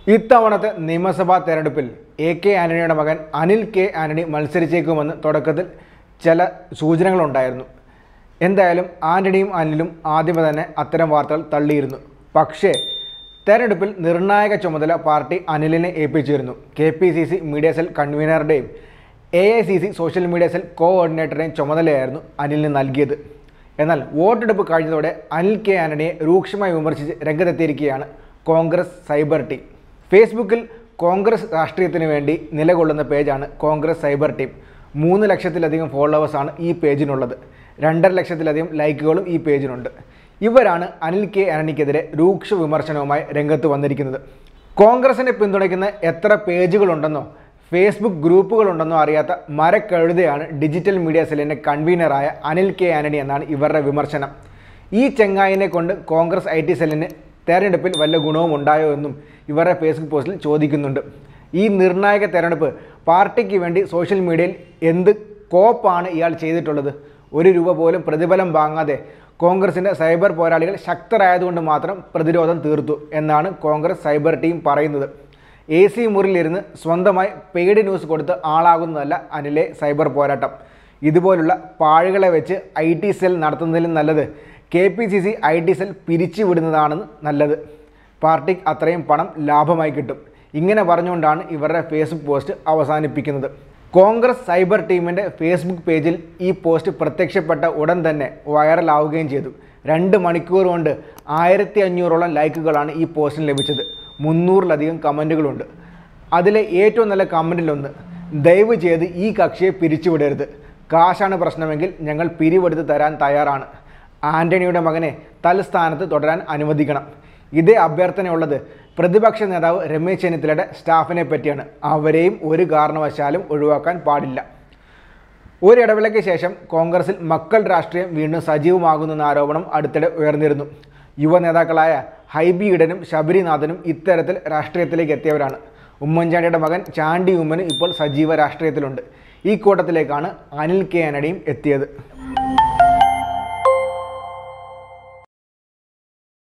ഇത്തവണത്തെ നിയമസഭാ തെരഞ്ഞെടുപ്പിൽ എ കെ ആന്റണിയുടെ മകൻ അനിൽ കെ ആന്റണി മത്സരിച്ചേക്കുമെന്ന് തുടക്കത്തിൽ ചില സൂചനകളുണ്ടായിരുന്നു എന്തായാലും ആന്റണിയും അനിലും ആദ്യമേ തന്നെ അത്തരം വാർത്തകൾ തള്ളിയിരുന്നു പക്ഷേ തെരഞ്ഞെടുപ്പിൽ നിർണായക ചുമതല പാർട്ടി അനിലിനെ ഏൽപ്പിച്ചിരുന്നു K P C C media cell കൺവീനറുടെയും A I C C social media cell കോഓർഡിനേറ്ററുടെയും ചുമതലയായിരുന്നു അനിലിന് നൽകിയത് എന്നാൽ വോട്ടെടുപ്പ് കഴിഞ്ഞതോടെ അനിൽ കെ ആന്റണിയെ രൂക്ഷമായി വിമർശിച്ച് രംഗത്തെത്തിയിരിക്കുകയാണ് കോൺഗ്രസ് സൈബർ ടീം ഫേസ്ബുക്കിൽ കോൺഗ്രസ് രാഷ്ട്രീയത്തിന് വേണ്ടി നിലകൊള്ളുന്ന പേജാണ് കോൺഗ്രസ് സൈബർ ടീം മൂന്ന് ലക്ഷത്തിലധികം ഫോളോവേഴ്സാണ് ഈ പേജിനുള്ളത് രണ്ടര ലക്ഷത്തിലധികം ലൈക്കുകളും ഈ പേജിനുണ്ട് ഇവരാണ് അനിൽ കെ ആന്റണിക്കെതിരെ രൂക്ഷ വിമർശനവുമായി രംഗത്ത് വന്നിരിക്കുന്നത് കോൺഗ്രസിനെ പിന്തുണയ്ക്കുന്ന എത്ര പേജുകളുണ്ടെന്നോ ഫേസ്ബുക്ക് ഗ്രൂപ്പുകളുണ്ടെന്നോ അറിയാത്ത മരക്കഴുതയാണ് ഡിജിറ്റൽ മീഡിയ സെല്ലിൻ്റെ കൺവീനറായ അനിൽ കെ ആന്റണി എന്നാണ് ഇവരുടെ വിമർശനം ഈ ചെങ്ങായിനെ കൊണ്ട് കോൺഗ്രസ് ഐ ടി സെല്ലിന് തെരഞ്ഞെടുപ്പിൽ വല്ല ഗുണവും ഉണ്ടായോ എന്നും ഇവരുടെ ഫേസ്ബുക്ക് പോസ്റ്റിൽ ചോദിക്കുന്നുണ്ട് ഈ നിർണായക തെരഞ്ഞെടുപ്പ് പാർട്ടിക്ക് വേണ്ടി സോഷ്യൽ മീഡിയയിൽ എന്ത് കോപ്പാണ് ഇയാൾ ചെയ്തിട്ടുള്ളത് ഒരു രൂപ പോലും പ്രതിഫലം വാങ്ങാതെ കോൺഗ്രസിൻ്റെ സൈബർ പോരാളികൾ ശക്തരായതുകൊണ്ട് മാത്രം പ്രതിരോധം തീർത്തു എന്നാണ് കോൺഗ്രസ് സൈബർ ടീം പറയുന്നത് എ സി മുറിയിലിരുന്ന് സ്വന്തമായി പെയ്ഡ് ന്യൂസ് കൊടുത്ത് ആളാകുന്നതല്ല അനിലെ സൈബർ പോരാട്ടം ഇതുപോലുള്ള പാഴുകളെ വെച്ച് ഐ ടി സെൽ നടത്തുന്നതിലും നല്ലത് K P C C I T cell പിരിച്ചു വിടുന്നതാണ് നല്ലത് പാർട്ടിക്ക് അത്രയും പണം ലാഭമായി കിട്ടും ഇങ്ങനെ പറഞ്ഞുകൊണ്ടാണ് ഇവരുടെ ഫേസ്ബുക്ക് പോസ്റ്റ് അവസാനിപ്പിക്കുന്നത് കോൺഗ്രസ് സൈബർ ടീമിൻ്റെ ഫേസ്ബുക്ക് പേജിൽ ഈ പോസ്റ്റ് പ്രത്യക്ഷപ്പെട്ട ഉടൻ തന്നെ വൈറലാവുകയും ചെയ്തു രണ്ട് മണിക്കൂർ കൊണ്ട് ആയിരത്തി അഞ്ഞൂറോളം ലൈക്കുകളാണ് ഈ പോസ്റ്റിന് ലഭിച്ചത് മുന്നൂറിലധികം കമൻറ്റുകളുണ്ട് അതിലെ ഏറ്റവും നല്ല കമൻറ്റിലൊന്ന് ദയവ് ചെയ്ത് ഈ കക്ഷിയെ പിരിച്ചുവിടരുത് കാശാണ് പ്രശ്നമെങ്കിൽ ഞങ്ങൾ പിരിവെടുത്ത് തരാൻ തയ്യാറാണ് ആന്റണിയുടെ മകനെ തൽസ്ഥാനത്ത് തുടരാൻ അനുവദിക്കണം ഇതേ അഭ്യർത്ഥനയുള്ളത് പ്രതിപക്ഷ നേതാവ് രമേശ് ചെന്നിത്തലയുടെ സ്റ്റാഫിനെ പറ്റിയാണ് അവരെയും ഒരു കാരണവശാലും ഒഴിവാക്കാൻ പാടില്ല ഒരു ഇടവേളയ്ക്ക് ശേഷം കോൺഗ്രസിൽ മക്കൾ രാഷ്ട്രീയം വീണ്ടും സജീവമാകുന്നെന്ന ആരോപണം അടുത്തിടെ ഉയർന്നിരുന്നു യുവ നേതാക്കളായ ഹൈബി ഈഡനും ശബരിനാഥനും ഇത്തരത്തിൽ രാഷ്ട്രീയത്തിലേക്ക് എത്തിയവരാണ് ഉമ്മൻചാണ്ടിയുടെ മകൻ ചാണ്ടി ഉമ്മനും ഇപ്പോൾ സജീവ രാഷ്ട്രീയത്തിലുണ്ട് ഈ കൂട്ടത്തിലേക്കാണ് അനിൽ കെ ആന്റണിയും എത്തിയത്